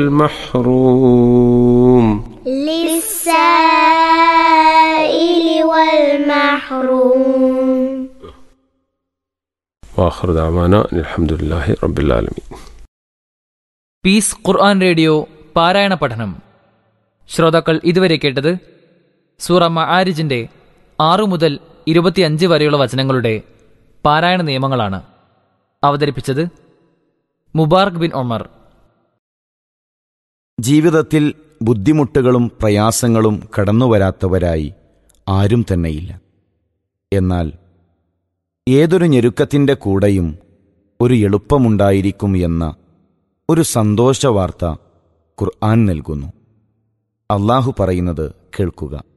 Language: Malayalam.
المحروم للسائل والمحروم واخر دعوانا ان الحمد لله رب العالمين പീസ് ഖുർആൻ റേഡിയോ പാരായണ പഠനം ശ്രോതാക്കൾ ഇതുവരെ കേട്ടത് സൂറ മആരിജിന്റെ ആറു മുതൽ ഇരുപത്തിയഞ്ച് വരെയുള്ള വചനങ്ങളുടെ പാരായണ നിയമങ്ങളാണ് അവതരിപ്പിച്ചത് മുബാർക്ക് ബിൻ ഒമർ ജീവിതത്തിൽ ബുദ്ധിമുട്ടുകളും പ്രയാസങ്ങളും കടന്നുവരാത്തവരായി ആരും തന്നെയില്ല എന്നാൽ ഏതൊരു ഞെരുക്കത്തിൻ്റെ കൂടെയും ഒരു എളുപ്പമുണ്ടായിരിക്കും എന്ന ഒരു സന്തോഷവാർത്ത ഖുർആൻ നൽകുന്നു അള്ളാഹു പറയുന്നത് കേൾക്കുക